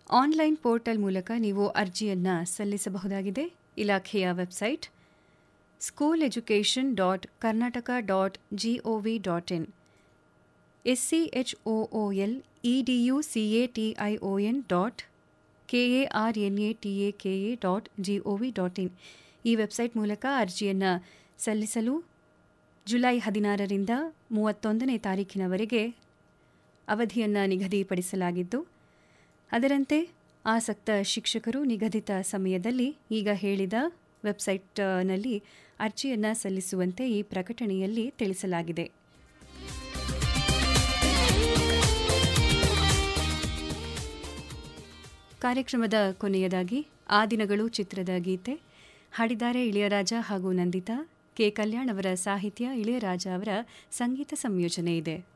online portal ಮೂಲಕ ನೀವು ಅರ್ಜಿಯನ್ನು ಸಲ್ಲಿಸಬಹುದಾಗಿದೆ ಇಲಾಖೆಯ website school education dot Karnataka dot GOV dot in SCHOOL EDU CATION dot KARNATAKA dot GOV dot in ಈ website ಮೂಲಕ ಅರ್ಜಿಯನ್ನು ಸಲ್ಲಿಸಲು ಜುಲೈ ಹದಿನಾರರಿಂದ ಮೂವತ್ತೊಂದನೇ ತಾರೀಕಿನವರೆಗೆ ಅವಧಿಯನ್ನು ನಿಗದಿಪಡಿಸಲಾಗಿದ್ದು ಅದರಂತೆ ಆಸಕ್ತ ಶಿಕ್ಷಕರು ನಿಗದಿತ ಸಮಯದಲ್ಲಿ ಈಗ ಹೇಳಿದ ವೆಬ್ಸೈಟ್ನಲ್ಲಿ ಅರ್ಜಿಯನ್ನು ಸಲ್ಲಿಸುವಂತೆ ಈ ಪ್ರಕಟಣೆಯಲ್ಲಿ ತಿಳಿಸಲಾಗಿದೆ ಕಾರ್ಯಕ್ರಮದ ಕೊನೆಯದಾಗಿ ಆ ದಿನಗಳು ಚಿತ್ರದ ಗೀತೆ ಹಾಡಿದ್ದಾರೆ ಇಳೆಯರಾಜ ಹಾಗೂ ನಂದಿತಾ ಕೆ ಕಲ್ಯಾಣ್ ಅವರ ಸಾಹಿತ್ಯ ಇಳೆಯರಾಜ ಅವರ ಸಂಗೀತ ಸಂಯೋಜನೆ ಇದೆ